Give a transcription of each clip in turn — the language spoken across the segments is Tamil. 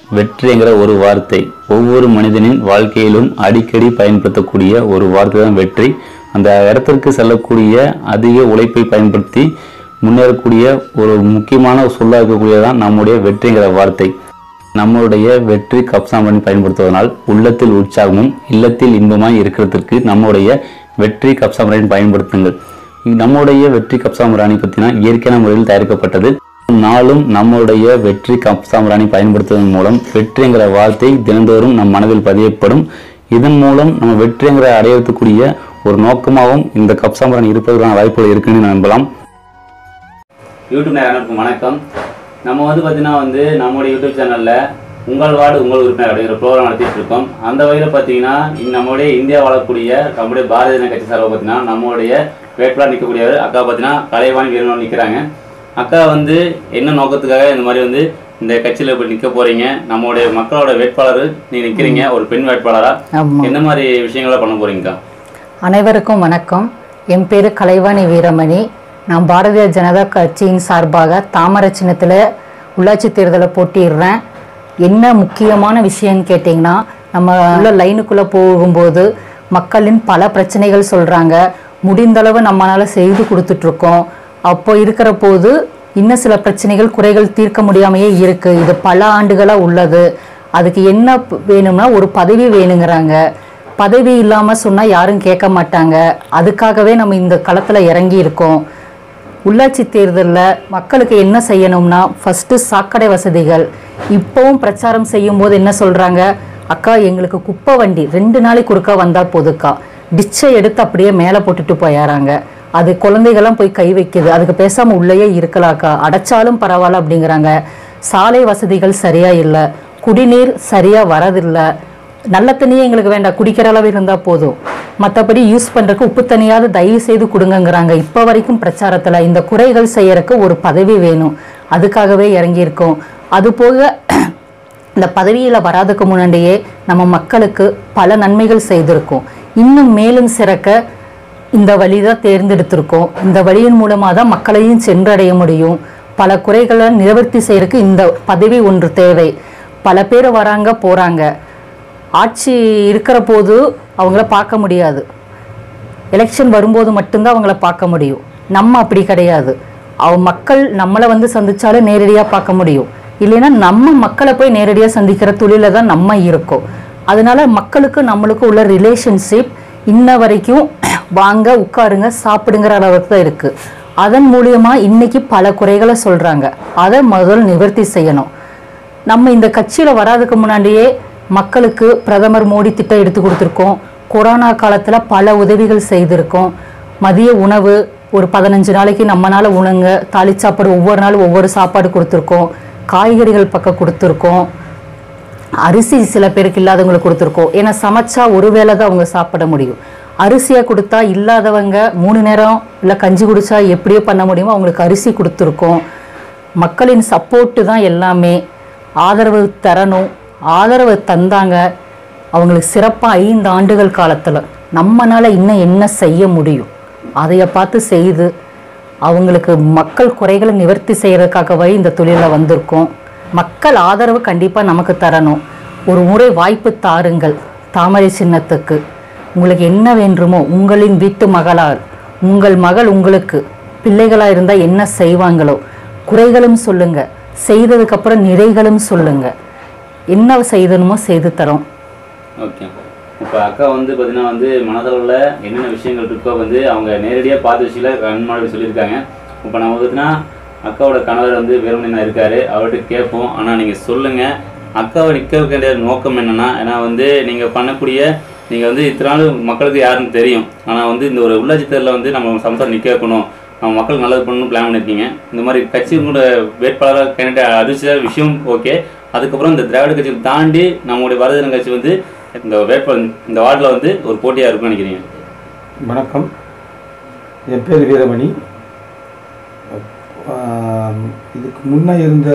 வெற்றிங்கிற ஒரு வார்த்தை ஒவ்வொரு மனிதனின் வாழ்க்கையிலும் அடிக்கடி பயன்படுத்தக்கூடிய ஒரு வார்த்தை தான் வெற்றி அந்த இடத்திற்கு செல்லக்கூடிய அதிக உழைப்பை பயன்படுத்தி முன்னேறக்கூடிய ஒரு முக்கியமான சொல்லா இருக்கக்கூடியதான் நம்முடைய வெற்றிங்கிற வார்த்தை நம்மளுடைய வெற்றி கப்சாம்பரனை பயன்படுத்துவதனால் உள்ளத்தில் உற்சாகமும் இல்லத்தில் இன்பமாய் இருக்கிறதுக்கு நம்முடைய வெற்றி கப்சாம்பரனை பயன்படுத்துங்கள் நம்முடைய வெற்றி கப்சாம்பராணி பற்றினா இயற்கையான முறையில் தயாரிக்கப்பட்டது நாளும் நம்முடைய வெற்றி கப்சாம்பராணி பயன்படுத்துவதன் மூலம் வெற்றிங்கிற வார்த்தை தினந்தோறும் நம் மனதில் பதியப்படும் இதன் மூலம் நம்ம வெற்றிங்கிற அடையறதுக்குரிய ஒரு நோக்கமாகவும் இந்த கப்சாம்பராணி இருப்பதற்கான வாய்ப்புகள் இருக்குன்னு நம்பலாம் யூடியூப் நேரத்துக்கு வணக்கம் நம்ம வந்து பார்த்தீங்கன்னா வந்து நம்மளுடைய யூடியூப் சேனலில் உங்கள் வார்டு உங்கள் உறுப்பினர் அப்படிங்கிற ப்ரோக்ராம் நடத்திட்டு இருக்கோம் அந்த வகையில் பார்த்தீங்கன்னா இந்த நம்மளுடைய இந்தியா வாழக்கூடிய நம்முடைய பாரதிய ஜனதா கட்சி சார்பாக பார்த்தீங்கன்னா நம்மளுடைய வேட்பாளர் நிற்கக்கூடியவர் அக்கா பார்த்தீங்கன்னா கலைவாணி வீரனும் நிற்கிறாங்க அக்கா வந்து என்ன நோக்கத்துக்காக இந்த மாதிரி வந்து இந்த கட்சியில் இப்போ நிற்க போறீங்க நம்மளுடைய மக்களோட வேட்பாளர் நீங்க நிற்கிறீங்க ஒரு பெண் வேட்பாளராக ஆமாம் என்ன மாதிரி விஷயங்களை பண்ண போறீங்கக்கா அனைவருக்கும் வணக்கம் என் பேர் கலைவாணி வீரமணி நான் பாரதிய ஜனதா கட்சியின் சார்பாக தாமரை சின்னத்தில் உள்ளாட்சி தேர்தலை போட்டிடுறேன் என்ன முக்கியமான விஷயம்னு கேட்டிங்கன்னா நம்ம உள்ள லைனுக்குள்ளே போகும்போது மக்களின் பல பிரச்சனைகள் சொல்கிறாங்க முடிந்தளவு நம்மளால் செய்து கொடுத்துட்ருக்கோம் அப்போ இருக்கிற போது இன்னும் சில பிரச்சனைகள் குறைகள் தீர்க்க முடியாமையே இருக்குது இது பல ஆண்டுகளாக உள்ளது அதுக்கு என்ன ப- வேணும்னா ஒரு பதவி வேணுங்கிறாங்க பதவி இல்லாமல் சொன்னால் யாரும் கேட்க மாட்டாங்க அதுக்காகவே நம்ம இந்த களத்தில் இறங்கி இருக்கோம் உள்ளாட்சி தேர்தலில் மக்களுக்கு என்ன செய்யணும்னா ஃபஸ்ட்டு சாக்கடை வசதிகள் இப்போவும் பிரச்சாரம் செய்யும்போது என்ன சொல்கிறாங்க அக்கா எங்களுக்கு குப்பை வண்டி ரெண்டு நாளைக்கு ஒருக்கா வந்தால் போதுக்கா டிச்சை எடுத்து அப்படியே மேலே போட்டுட்டு போயாராங்க அது குழந்தைகள்லாம் போய் கை வைக்குது அதுக்கு பேசாமல் உள்ளேயே இருக்கலாக்கா அடைச்சாலும் பரவாயில்ல அப்படிங்கிறாங்க சாலை வசதிகள் சரியாக இல்லை குடிநீர் சரியாக வரதில்லை நல்ல தண்ணியே எங்களுக்கு வேண்டாம் குடிக்கிற அளவு இருந்தால் போதும் மற்றபடி யூஸ் பண்ணுறதுக்கு உப்பு தண்ணியாவது தயவு செய்து கொடுங்கங்கிறாங்க இப்போ வரைக்கும் பிரச்சாரத்தில் இந்த குறைகள் செய்யறதுக்கு ஒரு பதவி வேணும் அதுக்காகவே இறங்கியிருக்கோம் அது போக இந்த பதவியில் வராதுக்கு முன்னாடியே நம்ம மக்களுக்கு பல நன்மைகள் செய்திருக்கோம் இன்னும் மேலும் சிறக்க இந்த வழி தான் தேர்ந்தெடுத்திருக்கோம் இந்த வழியின் மூலமாக தான் மக்களையும் சென்றடைய முடியும் பல குறைகளை நிவர்த்தி செய்யறதுக்கு இந்த பதவி ஒன்று தேவை பல பேர் வராங்க போகிறாங்க ஆட்சி இருக்கிற போது அவங்கள பார்க்க முடியாது எலெக்ஷன் வரும்போது மட்டும்தான் அவங்கள பார்க்க முடியும் நம்ம அப்படி கிடையாது அவ மக்கள் நம்மளை வந்து சந்திச்சாலும் நேரடியாக பார்க்க முடியும் இல்லைன்னா நம்ம மக்களை போய் நேரடியாக சந்திக்கிற தொழில தான் நம்ம இருக்கோம் அதனால மக்களுக்கு நம்மளுக்கு உள்ள ரிலேஷன்ஷிப் இன்ன வரைக்கும் வாங்க உட்காருங்க சாப்பிடுங்கிற அளவுக்கு தான் இருக்கு அதன் மூலியமா இன்னைக்கு பல குறைகளை சொல்றாங்க அதை முதல் நிவர்த்தி செய்யணும் நம்ம இந்த கட்சியில் வராதுக்கு முன்னாடியே மக்களுக்கு பிரதமர் மோடி திட்டம் எடுத்து கொடுத்துருக்கோம் கொரோனா காலத்தில் பல உதவிகள் செய்திருக்கோம் மதிய உணவு ஒரு பதினஞ்சு நாளைக்கு நம்மனால உணங்க தாலி சாப்பாடு ஒவ்வொரு நாளும் ஒவ்வொரு சாப்பாடு கொடுத்துருக்கோம் காய்கறிகள் பக்கம் கொடுத்துருக்கோம் அரிசி சில பேருக்கு இல்லாதவங்களுக்கு கொடுத்துருக்கோம் ஏன்னா சமைச்சா ஒரு வேளை தான் அவங்க சாப்பிட முடியும் அரிசியை கொடுத்தா இல்லாதவங்க மூணு நேரம் இல்லை கஞ்சி குடிச்சா எப்படியோ பண்ண முடியுமோ அவங்களுக்கு அரிசி கொடுத்துருக்கோம் மக்களின் சப்போர்ட்டு தான் எல்லாமே ஆதரவு தரணும் ஆதரவு தந்தாங்க அவங்களுக்கு சிறப்பாக ஐந்து ஆண்டுகள் காலத்தில் நம்மனால இன்னும் என்ன செய்ய முடியும் அதைய பார்த்து செய்து அவங்களுக்கு மக்கள் குறைகளை நிவர்த்தி செய்யறதுக்காகவே இந்த தொழிலில் வந்திருக்கோம் மக்கள் ஆதரவு கண்டிப்பாக நமக்கு தரணும் ஒரு முறை வாய்ப்பு தாருங்கள் தாமரை சின்னத்துக்கு உங்களுக்கு என்ன வேண்டுமோ உங்களின் வீட்டு மகளால் உங்கள் மகள் உங்களுக்கு பிள்ளைகளாக இருந்தால் என்ன செய்வாங்களோ குறைகளும் சொல்லுங்க செய்ததுக்கப்புறம் நிறைகளும் சொல்லுங்க என்ன செய்தணுமோ செய்து தரோம் ஓகே இப்போ அக்கா வந்து பார்த்தீங்கன்னா வந்து மனதளவில் என்னென்ன விஷயங்கள் இருக்கோ வந்து அவங்க நேரடியாக பார்த்த விஷயங்கள கண்மாடி சொல்லியிருக்காங்க இப்போ நம்ம பார்த்தீங்கன்னா அக்காவோட கணவர் வந்து வேறுமணினா இருக்காரு அவர்கிட்ட கேட்போம் ஆனால் நீங்கள் சொல்லுங்கள் அக்காவை நிற்க வேண்டிய நோக்கம் என்னென்னா ஏன்னா வந்து நீங்கள் பண்ணக்கூடிய நீங்கள் வந்து இத்தனை நாள் மக்களுக்கு யாருன்னு தெரியும் ஆனால் வந்து இந்த ஒரு உள்ளாட்சி தேர்தலில் வந்து நம்ம சம்சாரம் நிற்க வைக்கணும் நம்ம மக்களுக்கு நல்லது பண்ணணும் பிளான் பண்ணியிருக்கீங்க இந்த மாதிரி கட்சியோட வேட்பாளராக கேண்டிடேட் அறிவிச்ச விஷயம் ஓகே அதுக்கப்புறம் இந்த திராவிட கட்சியை தாண்டி நம்மளுடைய பாரதிய ஜனதா கட்சி வந்து இந்த வேட்பாளர் இந்த வார்டில் வந்து ஒரு போட்டியாக இருக்கும்னு நினைக்கிறீங்க வணக்கம் என் பேர் வீரமணி ஆம், இதுக்கு முன்னே இருந்த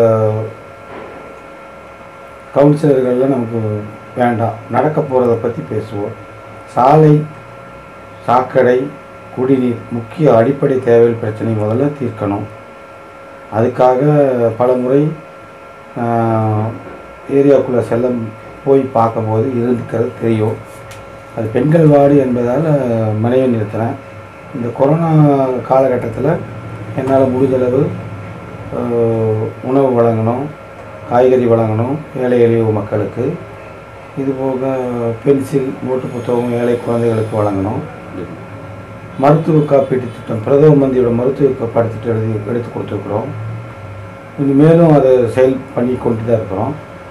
கவுன்சிலர்கள்லாம் நமக்கு வேண்டாம் நடக்க போகிறத பற்றி பேசுவோம் சாலை சாக்கடை குடிநீர் முக்கிய அடிப்படை தேவைகள் பிரச்சனை முதல்ல தீர்க்கணும் அதுக்காக பல முறை ஏரியாக்குள்ளே செல்ல போய் பார்க்கும்போது இருக்கிறது தெரியும் அது பெண்கள் வார்டு என்பதால் மனைவி நிறுத்தினேன் இந்த கொரோனா காலகட்டத்தில் என்னால் முடிஞ்சளவு அஹ், உணவு வழங்கணும் காய்கறி வழங்கணும் ஏழை எளிய மக்களுக்கு இது போக பென்சில் நோட்டு புத்தகம் ஏழை குழந்தைகளுக்கு வழங்கணும் மருத்துவ காப்பீட்டு திட்டம் பிரதம மந்திரியோட மருத்துவ காப்பீடு திட்டம் எழுதி எடுத்து கொடுத்துருக்குறோம் இன்னும் மேலும் அதை செயல் பண்ணி கொண்டு தான் இருக்கிறோம்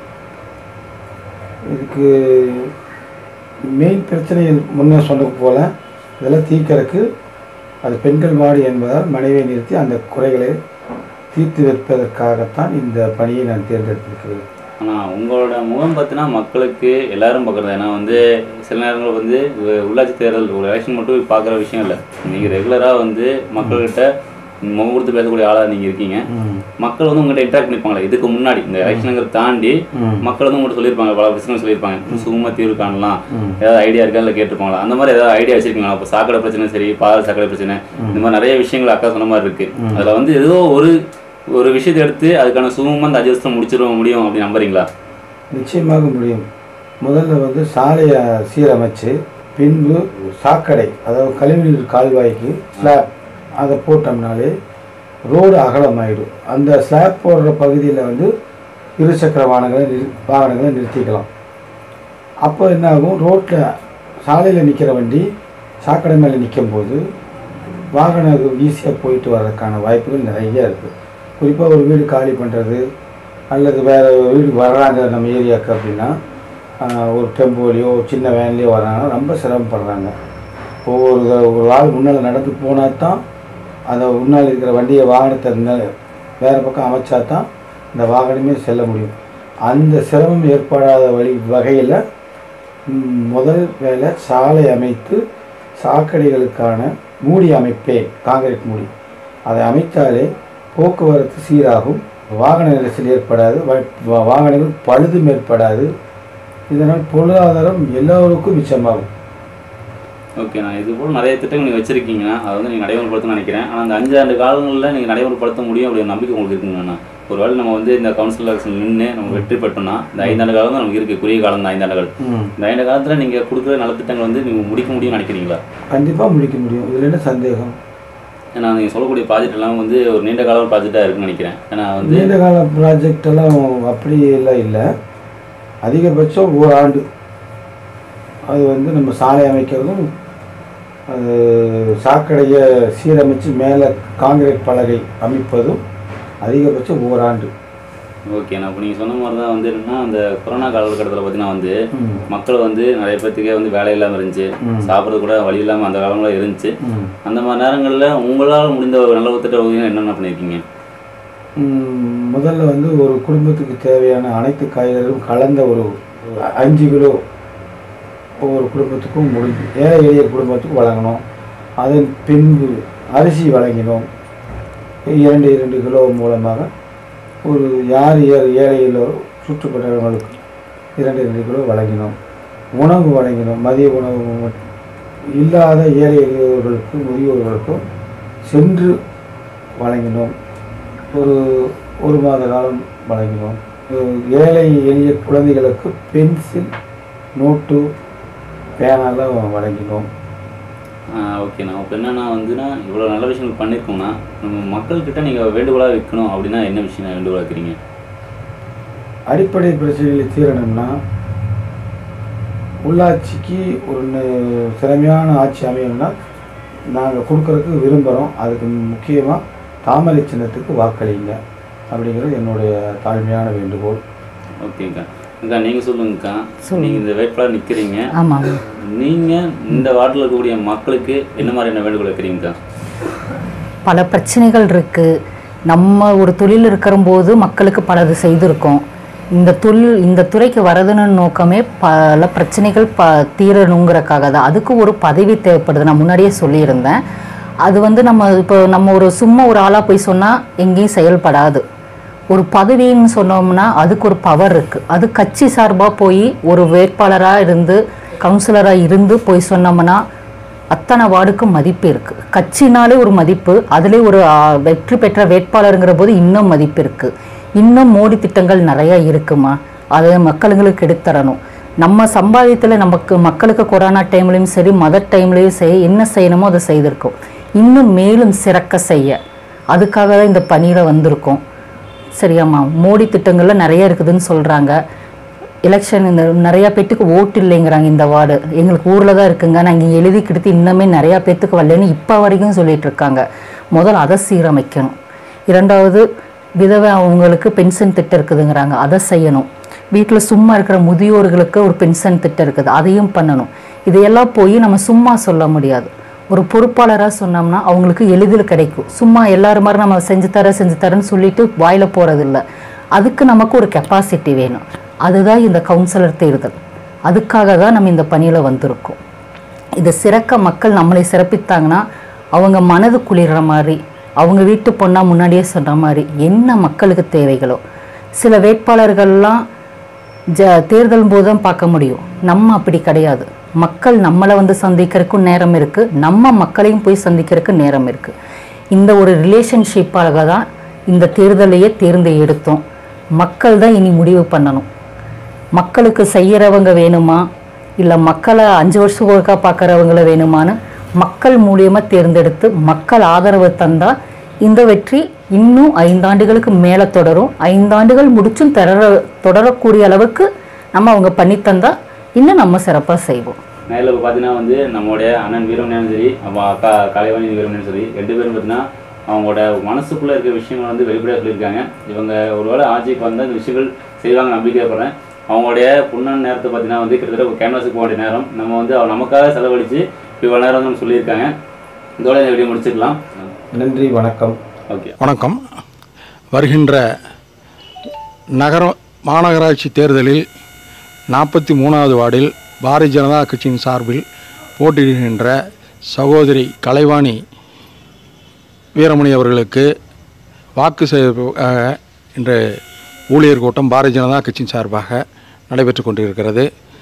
இதுக்கு மெயின் பிரச்சனைகள் முன்னே சொன்னது போல் இதெல்லாம் தீர்க்கறதுக்கு அது பெண்கள் வார்டு என்பதால் மனைவியை நிறுத்தி அந்த குறைகளை தீர்த்து வைப்பதற்காகத்தான் இந்த பணியை நான் தேர்ந்தெடுத்திருக்கிறேன் ஆனால் உங்களோட முகம் பார்த்தீங்கன்னா மக்களுக்கு எல்லாரும் பார்க்குறது ஏன்னா வந்து சில நேரங்கள் வந்து உ- உள்ளாட்சி தேர்தல் ஒரு எலெக்ஷன் மட்டும் போய் பார்க்குற விஷயம் இல்லை நீங்கள் ரெகுலராக வந்து மக்கள்கிட்ட முகம் கொடுத்து பேசக்கூடிய ஆளாக நீங்கள் இருக்கீங்க மக்கள் வந்து உங்கள்கிட்ட இன்ட்ராக்ட் பண்ணிப்பாங்களே இதுக்கு முன்னாடி இந்த எலெக்ஷனுங்கிறத தாண்டி மக்கள் வந்து உங்கள்கிட்ட சொல்லியிருப்பாங்க பல பிரச்சனை சொல்லியிருப்பாங்க சுகமாக தீர்வு காணலாம் ஏதாவது ஐடியா இருக்கா இல்லை கேட்டிருப்பாங்களா அந்த மாதிரி ஏதாவது ஐடியா வச்சிருக்கீங்களா இப்போ சாக்கடை பிரச்சனை சரி பாத சாக்கடை பிரச்சனை இந்த மாதிரி நிறைய விஷயங்கள் அக்கா சொன்ன மாதிரி இருக்கு அதில் வந்து ஏதோ ஒரு ஒரு விஷயத்தை எடுத்து அதுக்கான சுகமாக அந்த அட்ஜஸ்ட் முடிச்சிட முடியும் அப்படின்னு நம்புறீங்களா நிச்சயமாக முடியும் முதல்ல வந்து சாலையை சீரமைச்சு பின்பு சாக்கடை அதாவது கழிவுநீர் கால்வாய்க்கு ஸ்லாப் அதை போட்டோம்னாலே ரோடு அகலமாயிடும் அந்த ஸ்லாப் போடுற பகுதியில் வந்து இருசக்கர வாகனங்களை நிறு வாகனங்களை நிறுத்திக்கலாம் அப்போ என்ன ஆகும் ரோட்டில் சாலையில் நிற்கிற வண்டி சாக்கடை மேலே நிற்கும் போது வாகனம் ஈஸியாக போயிட்டு வர்றதுக்கான வாய்ப்புகள் நிறைய இருக்குது குறிப்பாக ஒரு வீடு காலி பண்ணுறது அல்லது வேறு வீடு வர்றாங்க நம்ம ஏரியாவுக்கு அப்படின்னா ஆஹ், ஒரு டெம்போலையோ சின்ன வேன்லேயோ வர்றாங்கன்னா ரொம்ப சிரமப்படுறாங்க ஒவ்வொரு த- ஒரு ஆள் முன்னால் நடந்து போனால் தான் அந்த முன்னால் இருக்கிற வண்டியை வாகனத்தை ந- வேறு பக்கம் அமைச்சா தான் இந்த வாகனமே செல்ல முடியும் அந்த சிரமம் ஏற்படாத வழி வகையில் ம், முதல் வேலை சாலை அமைத்து சாக்கடைகளுக்கான மூடி அமைப்பே காங்கிரீட் மூடி அதை அமைத்தாலே போக்குவரத்து சீராகும் வாகன நெரிசல் ஏற்படாது வ- வா- வாகனங்கள் பழுதும் ஏற்படாது இதனால் பொருளாதாரம் எல்லோருக்கும் மிச்சமாகும் ஓகே நான் இது போல் நிறைய திட்டங்கள் நீங்கள் வச்சிருக்கீங்கன்னா அதை வந்து நீங்கள் நடைமுறைப்படுத்தணும்னு நினைக்கிறேன் ஆனால் அந்த அஞ்சாண்டு காலங்களில் நீங்கள் நடைமுறைப்படுத்த முடியும் அப்படிங்கிற நம்பிக்கை உங்களுக்கு இருக்குங்கண்ணா ஒருவேளை நம்ம வந்து இந்த கவுன்சில் எலெக்ஷன் நின்று நம்ம வெற்றி பெற்றோம்னா இந்த ஐந்தாண்டு காலம் தான் நமக்கு இருக்குது குறுகிய காலம் தான் ஐந்தாண்டுகள் இந்த ஐந்து காலத்தில் நீங்கள் கொடுக்குற நலத்திட்டங்கள் வந்து நீங்கள் முடிக்க முடியும்னு நினைக்கிறீங்களா கண்டிப்பாக முடிக்க முடியும் இதில் என்ன சந்தேகம் ஏன்னா நீங்கள் சொல்லக்கூடிய ப்ராஜெக்ட் எல்லாம் வந்து ஒரு நீண்ட கால ப்ராஜெக்டாக இருக்குன்னு நினைக்கிறேன் ஏன்னா வந்து நீண்ட கால ப்ராஜெக்ட் எல்லாம் அப்படி எல்லாம் இல்லை அதிகபட்சம் ஒரு ஆண்டு அது வந்து நம்ம சாலை அமைக்கிறதும் அது சாக்கடையை சீரமைச்சு மேலே காங்கிரீட் பலகை அமைப்பதும் அதிகபட்சம் ஓராண்டு ஓகே நான் இப்போ நீங்கள் சொன்ன மாதிரி தான் வந்து என்னன்னா அந்த கொரோனா காலகட்டத்தில் பார்த்தீங்கன்னா வந்து ம். மக்கள் வந்து நிறைய பேர்த்துக்கே வந்து வேலை இல்லாமல் இருந்துச்சு ம். சாப்பிட்றது கூட வழி இல்லாமல் அந்த காலங்களில் இருந்துச்சு ம். அந்த மாதிரி நேரங்களில் உங்களால் முடிந்த ஒரு நல்ல திட்ட உதவிகள் என்னென்ன பண்ணியிருக்கீங்க ம், முதல்ல வந்து ஒரு குடும்பத்துக்கு தேவையான அனைத்து காய்கறிகளும் கலந்த ஒரு அஞ்சு கிலோ ஒவ்வொரு குடும்பத்துக்கும் முடிஞ்சு ஏழை எளிய குடும்பத்துக்கு வழங்கணும் அதன் பின்பு அரிசி வழங்கினோம் இரண்டு இரண்டு கிலோ மூலமாக ஒரு யார் ஏ- ஏழையிலோ சுற்றுப்பட்டவர்களுக்கு இரண்டு இரண்டு கிலோ வழங்கினோம் உணவு வழங்கினோம் மதிய உணவு மட்- இல்லாத ஏழை எளியவர்களுக்கும் முதியோர்களுக்கும் சென்று வழங்கினோம் ஒரு ஒரு மாத காலம் வழங்கினோம் அஹ் ஏழை எளிய குழந்தைகளுக்கு பென்சில் நோட்டு பேனாலாம் வழங்கினோம் ஓகே நான் இப்போ என்னன்னா வந்துன்னா இவ்வளோ நல்ல விஷயங்கள் பண்ணியிருக்கோம்னா நம்ம மக்கள்கிட்ட நீங்கள் வேண்டுகோளாக வைக்கணும் அப்படின்னா என்ன விஷயம் வேண்டுகோளாக வைக்கிறீங்க அடிப்படை பிரச்சனைகளை தீரணும்னா உள்ளாட்சிக்கு ஒரு ந- திறமையான ஆட்சி அமையணும்னா நாங்கள் கொடுக்கறதுக்கு விரும்புகிறோம் அதுக்கு முக்கியமாக தாமரை சின்னத்துக்கு வாக்களிங்க அப்படிங்கிறது என்னுடைய தாழ்மையான வேண்டுகோள் ஓகேக்கா அக்கா நீங்கள் சொல்லுங்கக்கா சொல்லுங்க. நீங்கள் இந்த வேட்பாளர் நிற்கிறீங்க ஆமாம் நீங்கள் இந்த வார்டில் இருக்கக்கூடிய மக்களுக்கு என்ன மாதிரியான வேண்டுகோள் வைக்கிறீங்கக்கா பல பிரச்சனைகள் இருக்குது நம்ம ஒரு தொழில் இருக்கிறம்போது மக்களுக்கு பலது செய்திருக்கோம் இந்த தொழில் இந்த துறைக்கு வரதுன்னு நோக்கமே பல பிரச்சனைகள் ப தீரணுங்கிறக்காக தான் அதுக்கு ஒரு பதவி தேவைப்படுது நான் முன்னாடியே சொல்லியிருந்தேன் அது வந்து நம்ம இப்போ நம்ம ஒரு சும்மா ஒரு ஆளாக போய் சொன்னால் எங்கேயும் செயல்படாது ஒரு பதவின்னு சொன்னோம்னா அதுக்கு ஒரு பவர் இருக்குது அது கட்சி சார்பாக போய் ஒரு வேட்பாளராக இருந்து கவுன்சிலராக இருந்து போய் சொன்னோம்னா அத்தனை வார்டுக்கும் மதிப்பு இருக்குது கட்சினாலே ஒரு மதிப்பு அதிலே ஒரு ஆ, வெற்றி பெற்ற வேட்பாளருங்கிற போது இன்னும் மதிப்பு இருக்குது இன்னும் மோடி திட்டங்கள் நிறைய இருக்குமா அதை மக்களுங்களுக்கு எடுத்துறணும் நம்ம சம்பாதியத்தில் நமக்கு மக்களுக்கு கொரோனா டைம்லையும் சரி மதர் டைம்லையும் சரி என்ன செய்யணுமோ அதை செய்திருக்கோம் இன்னும் மேலும் சிறக்க செய்ய அதுக்காக தான் இந்த பணியில் வந்திருக்கோம் சரியாம்மா மோடி திட்டங்கள்ல நிறைய இருக்குதுன்னு சொல்கிறாங்க எலெக்ஷன் இந்த நிறையா பேத்துக்கு ஓட்டு இல்லைங்கிறாங்க இந்த வார்டு எங்களுக்கு ஊரில் தான் இருக்குங்க நாங்கள் எழுதி கிடுத்து இன்னுமே நிறையா பேத்துக்கு வரலன்னு இப்போ வரைக்கும் சொல்லிட்டு இருக்காங்க முதல்ல அதை சீரமைக்கணும் இரண்டாவது விதவை அவங்களுக்கு பென்ஷன் திட்டம் இருக்குதுங்கிறாங்க அதை செய்யணும் வீட்டில் சும்மா இருக்கிற முதியோர்களுக்கு ஒரு பென்ஷன் திட்டம் இருக்குது அதையும் பண்ணணும் இதையெல்லாம் போய் நம்ம சும்மா சொல்ல முடியாது ஒரு பொறுப்பாளராக சொன்னோம்னா அவங்களுக்கு எளிதில் கிடைக்கும் சும்மா எல்லாரும் மாதிரி நம்ம செஞ்சு தர செஞ்சு தரேன்னு சொல்லிட்டு வாயில் போகிறதில்ல அதுக்கு நமக்கு ஒரு கெப்பாசிட்டி வேணும் அதுதான் இந்த கவுன்சிலர் தேர்தல் அதுக்காக தான் நம்ம இந்த பணியில் வந்திருக்கோம் இதை சிறக்க மக்கள் நம்மளை சிறப்பித்தாங்கன்னா அவங்க மனது குளிர்ற மாதிரி அவங்க வீட்டு பொண்ணா முன்னாடியே சொன்ன மாதிரி என்ன மக்களுக்கு தேவைகளோ சில வேட்பாளர்கள்லாம் ஜ தேர்தல் போது தான் பார்க்க முடியும் நம்ம அப்படி கிடையாது மக்கள் நம்மளை வந்து சந்திக்கிறதுக்கும் நேரம் இருக்குது நம்ம மக்களையும் போய் சந்திக்கிறதுக்கு நேரம் இருக்குது இந்த ஒரு ரிலேஷன்ஷிப்பாக தான் இந்த தேர்தலையே தேர்ந்து எடுத்தோம் மக்கள் தான் இனி முடிவு பண்ணணும் மக்களுக்கு செய்யறவங்க வேணுமா இல்லை மக்களை அஞ்சு வருஷம் ஒருக்கா பார்க்குறவங்கள வேணுமான்னு மக்கள் மூலியமா தேர்ந்தெடுத்து மக்கள் ஆதரவு தந்தா இந்த வெற்றி இன்னும் ஐந்தாண்டுகளுக்கு மேலே தொடரும் ஐந்தாண்டுகள் முடிச்சும் தொடர தொடரக்கூடிய அளவுக்கு நம்ம அவங்க பண்ணி தந்தா இன்னும் நம்ம சிறப்பாக செய்வோம் நேரில் இப்போ பார்த்தீங்கன்னா வந்து நம்மளுடைய அண்ணன் வீரமணியும் சரி நம்ம அக்கா கலைவாணி வீரமணியும் சரி ரெண்டு பேரும் பார்த்தீங்கன்னா அவங்களோட மனசுக்குள்ளே இருக்கிற விஷயங்கள் வந்து வெளிப்படையாக சொல்லியிருக்காங்க இவங்க ஒருவேளை ஆட்சிக்கு வந்தால் இந்த விஷயங்கள் செய்வாங்க நம்பிக்கைப்படுறேன் அவங்களுடைய புண்ணன் நேரத்தை பார்த்தீங்கன்னா வந்து கிட்டத்தட்ட ஒரு கேன்வாஸுக்கு போக வேண்டிய நேரம் நம்ம வந்து அவ நமக்காக செலவழித்து இவ்வளோ நேரம் வந்து நம்ம சொல்லியிருக்காங்க இதோட இந்த வீடியோ முடிச்சுக்கலாம் நன்றி வணக்கம் ஓகே வணக்கம் வருகின்ற நகர மாநகராட்சி தேர்தலில் நாற்பத்தி மூணாவது வார்டில் பாரதிய ஜனதா கட்சியின் சார்பில் போட்டியிடுகின்ற சகோதரி கலைவாணி வீரமணி அவர்களுக்கு வாக்கு செய்வதற்காக இன்று ஊழியர் கூட்டம் பாரதிய ஜனதா கட்சியின் சார்பாக நடைபெற்று கொண்டிருக்கிறது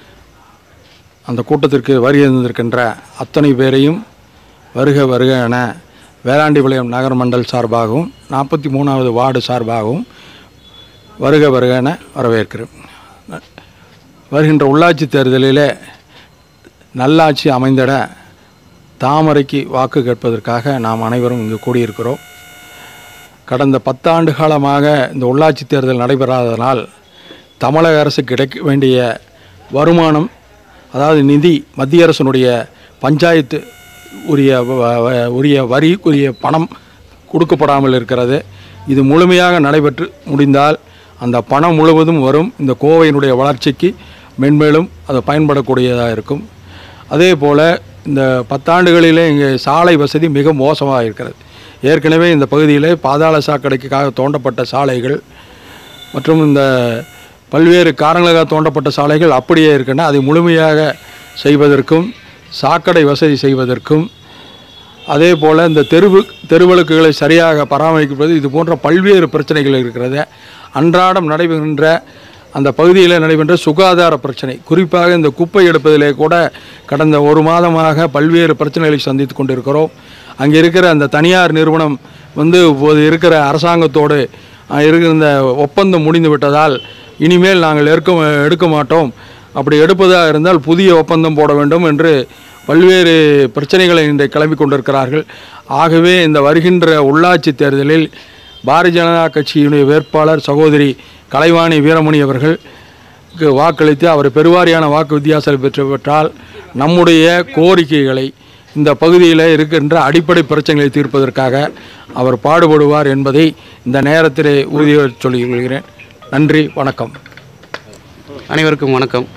அந்த கூட்டத்திற்கு வருகை தந்திருக்கின்ற அத்தனை பேரையும் வருக வருக என வேளாண்டிபாளையம் நகர மண்டல் சார்பாகவும் நாற்பத்தி மூணாவது வார்டு சார்பாகவும் வருக வருக என வரவேற்கிறேன் வருகின்ற உள்ளாட்சி தேர்தலிலே நல்லாட்சி அமைந்திட தாமரைக்கு வாக்கு கேட்பதற்காக நாம் அனைவரும் இங்கு கூடியிருக்கிறோம் கடந்த பத்தாண்டு காலமாக இந்த உள்ளாட்சி தேர்தல் நடைபெறாததனால் தமிழக அரசு கிடைக்க வேண்டிய வருமானம் அதாவது நிதி மத்திய அரசினுடைய பஞ்சாயத்து உரிய வ- வ- உரிய வரிக்குரிய பணம் கொடுக்கப்படாமல் இருக்கிறது இது முழுமையாக நடைபெற்று முடிந்தால் அந்த பணம் முழுவதும் வரும் இந்த கோவையினுடைய வளர்ச்சிக்கு மென்மேலும் அது பயன்படக்கூடியதாக இருக்கும் அதே போல் இந்த பத்தாண்டுகளிலே இங்கே சாலை வசதி மிக மோசமாக இருக்கிறது ஏற்கனவே இந்த பகுதியிலே பாதாள சாக்கடைக்காக தோண்டப்பட்ட சாலைகள் மற்றும் இந்த பல்வேறு காரணங்களுக்காக தோண்டப்பட்ட சாலைகள் அப்படியே இருக்கின்றன அதை முழுமையாக செய்வதற்கும் சாக்கடை வசதி செய்வதற்கும் அதே போல் இந்த தெருவு தெருவிளக்குகளை சரியாக பராமரிப்பது இது போன்ற பல்வேறு பிரச்சனைகள் இருக்கிறது அன்றாடம் நடைபெறுகின்ற அந்த பகுதியில் நடைபெற்ற சுகாதார பிரச்சனை குறிப்பாக இந்த குப்பை எடுப்பதிலே கூட கடந்த ஒரு மாதமாக பல்வேறு பிரச்சனைகளை சந்தித்து கொண்டிருக்கிறோம் அங்கே இருக்கிற அந்த தனியார் நிறுவனம் வந்து இப்போது இருக்கிற அரசாங்கத்தோடு அஹ், இருக்கிற இந்த ஒப்பந்தம் முடிந்து விட்டதால் இனிமேல் நாங்கள் எடுக்க எடுக்க மாட்டோம் அப்படி எடுப்பதாக இருந்தால் புதிய ஒப்பந்தம் போட வேண்டும் என்று பல்வேறு பிரச்சனைகளை இன்றை கிளம்பி கொண்டிருக்கிறார்கள் ஆகவே இந்த வருகின்ற உள்ளாட்சி தேர்தலில் பாரதிய ஜனதா கட்சியினுடைய வேட்பாளர் சகோதரி கலைவாணி வீரமணி அவர்கள் க்கு வாக்களித்து அவர் பெருவாரியான வாக்கு வித்தியாசம் பெற்று பெற்றால் நம்முடைய கோரிக்கைகளை இந்த பகுதியில் இருக்கின்ற அடிப்படை பிரச்சனைகளை தீர்ப்பதற்காக அவர் பாடுபடுவார் என்பதை இந்த நேரத்திலே உறுதியோடு சொல்லிக் கொள்கிறேன் நன்றி வணக்கம் அனைவருக்கும் வணக்கம்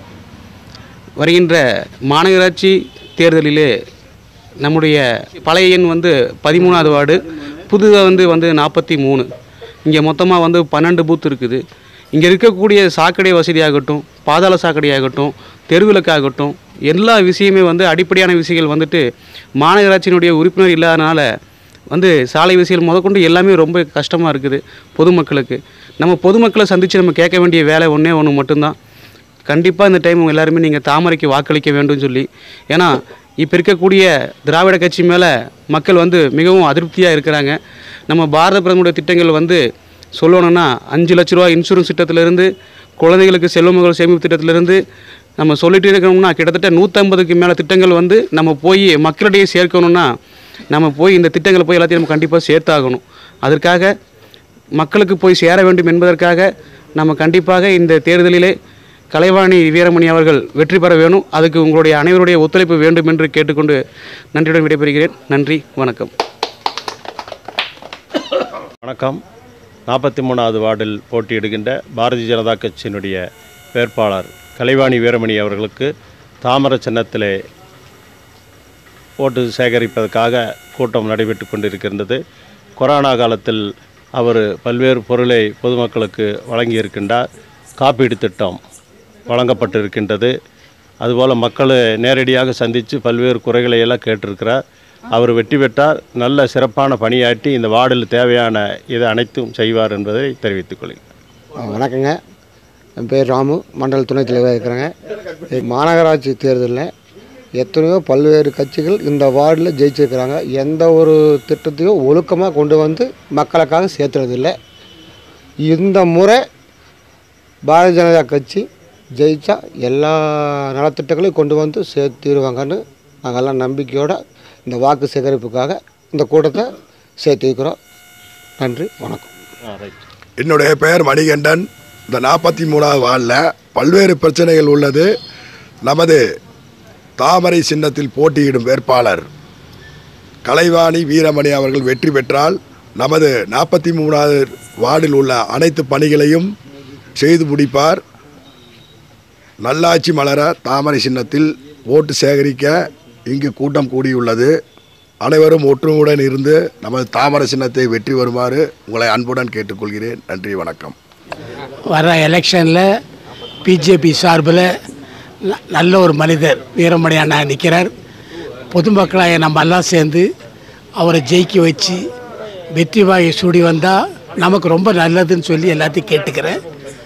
வருகின்ற மாநகராட்சி தேர்தலிலே நம்முடைய பழைய எண் வந்து பதிமூணாவது வார்டு புதுதாக வந்து வந்து நாற்பத்தி மூணு இங்கே மொத்தமாக வந்து பன்னெண்டு பூத் இருக்குது இங்கே இருக்கக்கூடிய சாக்கடை வசதியாகட்டும் பாதாள சாக்கடையாகட்டும் தெருவிளக்காகட்டும் எல்லா விஷயமே வந்து அடிப்படையான விஷயங்கள் வந்துட்டு மாநகராட்சியினுடைய உறுப்பினர் இல்லாதனால வந்து சாலை விஷயங்கள் முதற்கொண்டு எல்லாமே ரொம்ப கஷ்டமாக இருக்குது பொதுமக்களுக்கு நம்ம பொதுமக்களை சந்தித்து நம்ம கேட்க வேண்டிய வேலை ஒன்றே ஒன்று மட்டும்தான் கண்டிப்பாக இந்த டைம் எல்லாருமே நீங்கள் தாமரைக்கு வாக்களிக்க வேண்டும் சொல்லி ஏன்னா இப்போ இருக்கக்கூடிய திராவிட கட்சி மேலே மக்கள் வந்து மிகவும் அதிருப்தியாக இருக்கிறாங்க நம்ம பாரத பிரதமருடைய திட்டங்கள் வந்து சொல்லணும்னா அஞ்சு லட்ச ரூபா இன்சூரன்ஸ் திட்டத்திலிருந்து குழந்தைகளுக்கு செல்வமகள் சேமிப்பு திட்டத்திலிருந்து நம்ம சொல்லிட்டு இருக்கணும்னா கிட்டத்தட்ட நூற்றம்பதுக்கு மேலே திட்டங்கள் வந்து நம்ம போய் மக்களிடையே சேர்க்கணும்னா நம்ம போய் இந்த திட்டங்களை போய் எல்லாத்தையும் நம்ம கண்டிப்பாக சேர்த்தாகணும் அதற்காக மக்களுக்கு போய் சேர வேண்டும் என்பதற்காக நம்ம கண்டிப்பாக இந்த தேர்தலிலே கலைவாணி வீரமணி அவர்கள் வெற்றி பெற வேணும் அதுக்கு உங்களுடைய அனைவருடைய ஒத்துழைப்பு வேண்டும் என்று கேட்டுக்கொண்டு நன்றியுடன் விடைபெறுகிறேன் நன்றி வணக்கம் வணக்கம் நாற்பத்தி மூணாவது வார்டில் போட்டியிடுகின்ற பாரதிய ஜனதா கட்சியினுடைய வேட்பாளர் கலைவாணி வீரமணி அவர்களுக்கு தாமர சின்னத்திலே ஓட்டு சேகரிப்பதற்காக கூட்டம் நடைபெற்று கொண்டிருக்கின்றது கொரோனா காலத்தில் அவர் பல்வேறு பொருளை பொதுமக்களுக்கு வழங்கியிருக்கின்றார் காப்பீடு திட்டம் வழங்கப்பட்டிருக்கின்றது அதுபோல் மக்களை நேரடியாக சந்தித்து பல்வேறு குறைகளை எல்லாம் கேட்டிருக்கிறார் அவர் வெற்றி பெற்றார் நல்ல சிறப்பான பணியாற்றி இந்த வார்டில் தேவையான இதை அனைத்தும் செய்வார் என்பதை தெரிவித்துக் கொள்கிறேன் ஆ, வணக்கங்க என் பேர் ராமு மண்டல துணைத் தலைவராக இருக்கிறேங்க மாநகராட்சி தேர்தலில் எத்தனையோ பல்வேறு கட்சிகள் இந்த வார்டில் ஜெயிச்சிருக்கிறாங்க எந்த ஒரு திட்டத்தையும் ஒழுக்கமாக கொண்டு வந்து மக்களுக்காக சேர்த்துறதில்லை இந்த முறை பாரதிய ஜனதா கட்சி ஜெயிச்சா எல்லா நலத்திட்டங்களையும் கொண்டு வந்து சேர்த்திடுவாங்கன்னு நாங்கள்லாம் நம்பிக்கையோட இந்த வாக்கு சேகரிப்புக்காக இந்த கூட்டத்தை சேர்த்திருக்கிறோம் நன்றி வணக்கம் என்னுடைய பெயர் மணிகண்டன் இந்த நாற்பத்தி மூணாவது வார்டில் பல்வேறு பிரச்சனைகள் உள்ளது நமது தாமரை சின்னத்தில் போட்டியிடும் வேட்பாளர் கலைவாணி வீரமணி அவர்கள் வெற்றி பெற்றால் நமது நாற்பத்தி மூணாவது வார்டில் உள்ள அனைத்து பணிகளையும் செய்து முடிப்பார் நல்லாட்சி மலர தாமரை சின்னத்தில் ஓட்டு சேகரிக்க இங்கு கூட்டம் கூடியுள்ளது அனைவரும் ஒற்றுமையுடன் இருந்து நமது தாமரை சின்னத்தை வெற்றி வருமாறு உங்களை அன்புடன் கேட்டுக்கொள்கிறேன் நன்றி வணக்கம் வர எலெக்ஷனில் பிஜேபி சார்பில் ந- நல்ல ஒரு மனிதர் வீரமணி அண்ணா நிற்கிறார் பொதுமக்களாக நம்ம எல்லாம் சேர்ந்து அவரை ஜெயிக்க வச்சு வெற்றி வாகை சூடி வந்தால் நமக்கு ரொம்ப நல்லதுன்னு சொல்லி எல்லாத்தையும் கேட்டுக்கிறேன்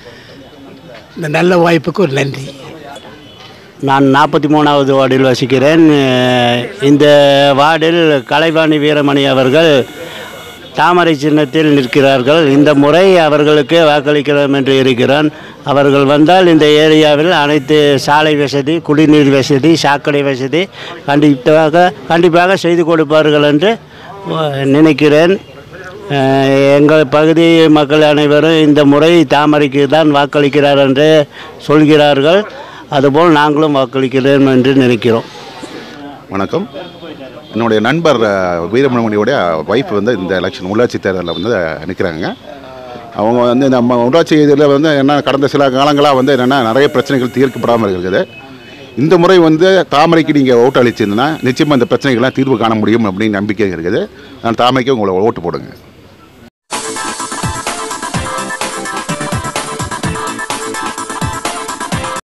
இந்த நல்ல வாய்ப்புக்கு ஒரு நன்றி நான் நாற்பத்தி மூணாவது வார்டில் வசிக்கிறேன் அஹ் இந்த வார்டில் கலைவாணி வீரமணி அவர்கள் தாமரை சின்னத்தில் நிற்கிறார்கள் இந்த முறை அவர்களுக்கு வாக்களிக்கிறோம் என்று இருக்கிறான் அவர்கள் வந்தால் இந்த ஏரியாவில் அனைத்து சாலை வசதி குடிநீர் வசதி சாக்கடை வசதி கண்டிப்பாக கண்டிப்பாக செய்து கொடுப்பார்கள் என்று அஹ், நினைக்கிறேன் அஹ், எங்கள் பகுதி மக்கள் அனைவரும் இந்த முறை தாமரைக்கு தான் வாக்களிக்கிறார் என்று சொல்கிறார்கள் அதுபோல் நாங்களும் வாக்களிக்கிறோம் என்று நினைக்கிறோம் வணக்கம் என்னுடைய நண்பர் அஹ், வீரமணியோடைய ஒய்ஃப் வந்து இந்த எலெக்ஷன் உள்ளாட்சி தேர்தலில் வந்து நிற்கிறாங்க அவங்க வந்து நம்ம உள்ளாட்சி இதில் வந்து என்ன கடந்த சில காலங்களாக வந்து என்னென்னா நிறைய பிரச்சனைகள் தீர்க்கப்படாமல் இருக்குது இந்த முறை வந்து தாமரைக்கு நீங்கள் ஓட்டு அளிச்சிருந்தீங்கன்னா நிச்சயமாக இந்த பிரச்சனைகள்லாம் தீர்வு காண முடியும் அப்படின்னு நம்பிக்கை இருக்குது நான் தாமரைக்கு உங்களை ஓட்டு போடுங்க